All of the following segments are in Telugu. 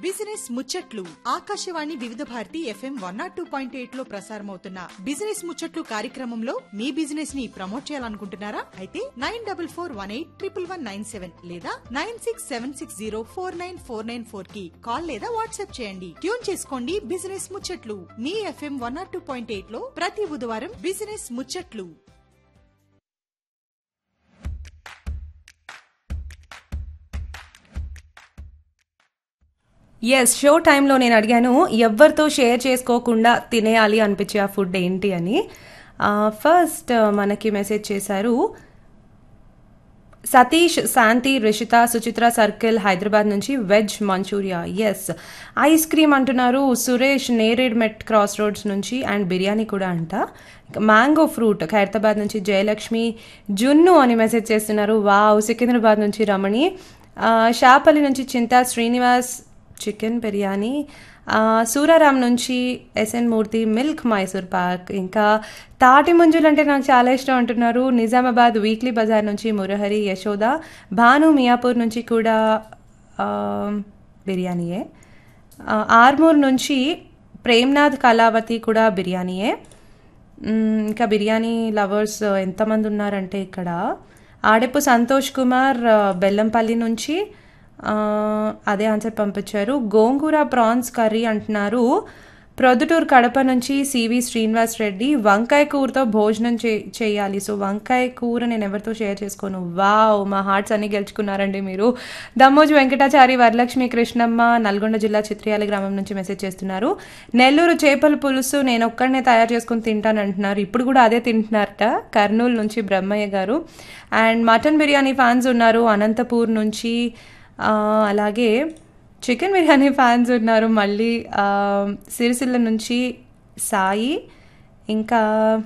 బిజినెస్ ముచ్చట్లు Akashvani Vividh Bharati FM one nought two point eight లో ప్రసారమవుతున్న బిజినెస్ ముచ్చట్లు కార్యక్రమంలో మీ బిజినెస్ ని ప్రమోట్ చేయాలనుకుంటున్నారా అయితే nine double four one eight triple one nine seven లేదా nine six seven six zero four nine four nine four కి కాల్ లేదా వాట్సాప్ చేయండి ట్యూన్ చేసుకోండి బిజినెస్ ముచ్చట్లు మీ FM one nought two point eight లో ప్రతి బుధవారం బిజినెస్ ముచ్చట్లు ఎస్ షో టైంలో నేను అడిగాను ఎవరితో షేర్ చేసుకోకుండా తినేయాలి అనిపించే ఆ ఫుడ్ ఏంటి అని ఫస్ట్ మనకి మెసేజ్ చేశారు సతీష్ శాంతి రిషిత సుచిత్ర సర్కిల్ హైదరాబాద్ నుంచి వెజ్ మంచూరియా ఎస్ ఐస్ క్రీమ్ అంటున్నారు Suresh Neredmet cross roads నుంచి అండ్ బిర్యానీ కూడా అంట మ్యాంగో ఫ్రూట్ ఖైరతాబాద్ నుంచి జయలక్ష్మి జున్ను అని మెసేజ్ చేస్తున్నారు వావ్ సికింద్రాబాద్ నుంచి రమణి ఆ, షాపల్లి నుంచి చింతా శ్రీనివాస్ చికెన్ బిర్యానీ ఆ, సూరారాం నుంచి ఎస్ఎన్ మూర్తి మిల్క్ మైసూర్ పాక్ ఇంకా తాటి ముంజులు అంటే నాకు చాలా ఇష్టం అంటున్నారు నిజామాబాద్ వీక్లీ బజార్ నుంచి మురహరి యశోద భాను మియాపూర్ నుంచి కూడా ఆ, బిర్యానీయే ఆ, ఆర్మూర్ నుంచి ప్రేమ్నాథ్ కళావతి కూడా బిర్యానీయే మ్మ్, ఇంకా బిర్యానీ లవర్స్ ఎంతమంది ఉన్నారంటే ఇక్కడ ఆడెప్పు సంతోష్ కుమార్ ఆ, బెల్లంపల్లి నుంచి ఆ, అదే ఆన్సర్ పంపించారు గోంగూర ప్రాన్స్ కర్రీ అంటున్నారు ప్రొద్దుటూరు కడప నుంచి సివి శ్రీనివాస్ రెడ్డి వంకాయ కూరతో భోజనం చే చేయాలి సో వంకాయ కూర నేను ఎవరితో షేర్ చేసుకోను వావ్ మా హార్ట్స్ అన్ని గెలుచుకున్నారండి మీరు దమ్మోజు వెంకటాచారి వరలక్ష్మి కృష్ణమ్మ నల్గొండ జిల్లా చిత్రియాల గ్రామం నుంచి మెసేజ్ చేస్తున్నారు నెల్లూరు చేపల పులుసు నేను ఒక్కడనే తయారు చేసుకుని తింటాను అంటున్నారు ఇప్పుడు కూడా అదే తింటున్నారట కర్నూలు నుంచి బ్రహ్మయ్య గారు అండ్ మటన్ బిర్యానీ ఫ్యాన్స్ ఉన్నారు అనంతపూర్ నుంచి ఆ, అలాగే చికెన్ బిర్యానీ ఫ్యాన్స్ ఉన్నారు మళ్ళీ ఆ, సిరిసిల్ల నుంచి సాయి ఇంకా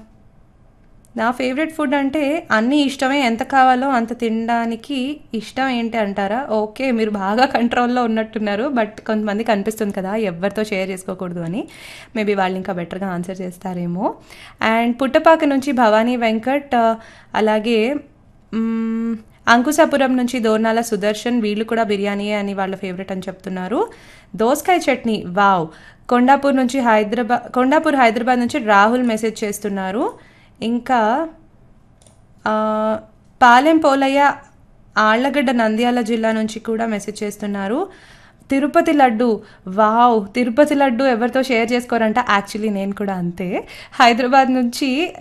నా ఫేవరెట్ ఫుడ్ అంటే అన్నీ ఇష్టమే ఎంత కావాలో అంత తినడానికి ఇష్టం ఏంటి అంటారా ఓకే మీరు బాగా కంట్రోల్లో ఉన్నట్టున్నారు బట్ కొంతమందికి అనిపిస్తుంది కదా ఎవరితో షేర్ చేసుకోకూడదు అని మేబీ వాళ్ళు ఇంకా బెటర్గా ఆన్సర్ చేస్తారేమో అండ్ పుట్టపాక నుంచి భవానీ వెంకట్ ఆ, అలాగే మ్మ్, అంకుశాపురం నుంచి దోర్నాల సుదర్శన్ వీళ్ళు కూడా బిర్యానీ అని వాళ్ళ ఫేవరెట్ అని చెప్తున్నారు దోసకాయ చట్నీ వావ్ కొండాపూర్ నుంచి హైదరాబాద్ కొండాపూర్ హైదరాబాద్ నుంచి రాహుల్ మెసేజ్ చేస్తున్నారు ఇంకా ఆ, పాలెం పోలయ్య ఆళ్లగడ్డ నంద్యాల జిల్లా నుంచి కూడా మెసేజ్ చేస్తున్నారు తిరుపతి లడ్డు వావ్ తిరుపతి లడ్డు ఎవరితో షేర్ చేసుకోరంట యాక్చువల్లీ నేను కూడా అంతే హైదరాబాద్ నుంచి